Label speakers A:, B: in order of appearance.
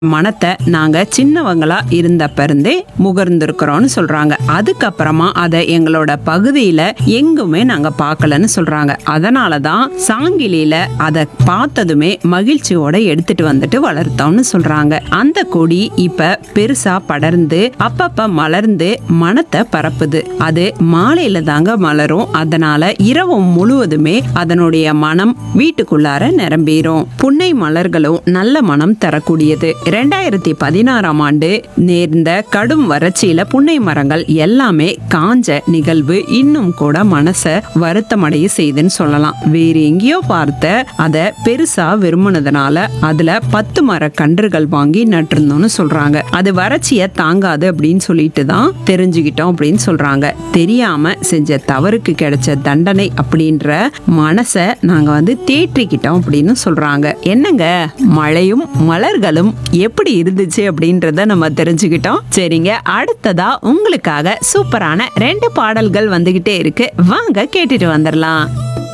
A: மனத்தை நாங்க சின்னவங்களா இருந்தப்ப இருந்தே முகர்ந்திருக்கிறோம்னு சொல்றாங்க அதுக்கப்புறமா அதை எங்களோட பகுதியில எங்குமே நாங்க பார்க்கலன்னு சொல்றாங்க அதனால தான் சாங்கிலியில அதை பார்த்ததுமே மகிழ்ச்சியோட எடுத்துட்டு வந்துட்டு வளர்த்தோம்னு சொல்றாங்க அந்த கொடி இப்ப பெருசா படர்ந்து அப்பப்ப மலர்ந்து மனத்தை பரப்புது அது மாலையில தாங்க மலரும் அதனால இரவு முழுவதுமே அதனுடைய மனம் வீட்டுக்குள்ளார நிரம்பிரும் புன்னை மலர்களும் நல்ல மனம் தரக்கூடியது ரெண்டாயிரத்தி பதினாறாம் ஆண்டு நேர்ந்த கடும் வறட்சியில புன்னை மரங்கள் எல்லாமே காஞ்ச நிகழ்வு இன்னும் கூட மனச வருத்தமடைய செய்துன்னு சொல்லலாம் வேற எங்கேயோ பார்த்த அத பெருசா விரும்பினதுனால அதுல பத்து மர கன்றுகள் வாங்கி நட்டிருந்தோம்னு சொல்றாங்க அது வறட்சிய தாங்காது அப்படின்னு சொல்லிட்டு தான் தெரிஞ்சுக்கிட்டோம் அப்படின்னு சொல்றாங்க தெரியாம செஞ்ச தவறுக்கு கிடைச்ச தண்டனை அப்படின்ற மனசை நாங்க வந்து தேற்றிக்கிட்டோம் அப்படின்னு சொல்றாங்க என்னங்க மழையும் மலர்களும் எப்படி இருந்துச்சு அப்படின்றத நம்ம தெரிஞ்சுக்கிட்டோம் சரிங்க அடுத்ததா உங்களுக்காக சூப்பரான ரெண்டு பாடல்கள் வந்துகிட்டே இருக்கு வாங்க கேட்டுட்டு வந்துடலாம்